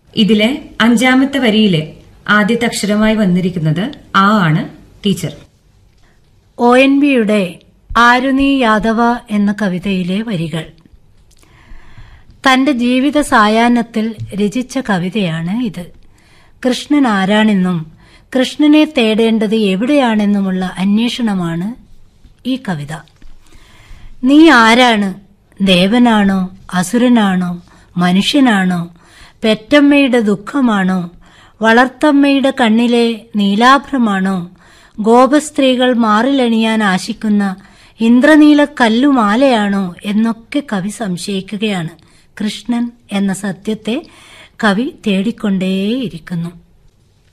ഇതിലെ അഞ്ചാമത്തെ വരിയിലെ ആദ്യത്തെ അക്ഷരമായി വന്നിരിക്കുന്നത് ആ ആണ് ടീച്ചർ ഒ എൻ വിയുടെ ആരുനീ യാദവ എന്ന കവിതയിലെ വരികൾ തന്റെ ജീവിത സായാഹ്നത്തിൽ രചിച്ച കവിതയാണ് ഇത് കൃഷ്ണൻ ആരാണെന്നും കൃഷ്ണനെ തേടേണ്ടത് എവിടെയാണെന്നുമുള്ള അന്വേഷണമാണ് ഈ കവിത നീ ആരാണ് ദേവനാണോ അസുരനാണോ മനുഷ്യനാണോ പെറ്റമ്മയുടെ ദുഃഖമാണോ വളർത്തമ്മയുടെ കണ്ണിലെ നീലാഭ്രമാണോ ഗോപസ്ത്രീകൾ മാറിലണിയാൻ ആശിക്കുന്ന ഇന്ദ്രനീല കല്ലുമാലയാണോ എന്നൊക്കെ കവി സംശയിക്കുകയാണ് കൃഷ്ണൻ എന്ന സത്യത്തെ കവി തേടിക്കൊണ്ടേയിരിക്കുന്നു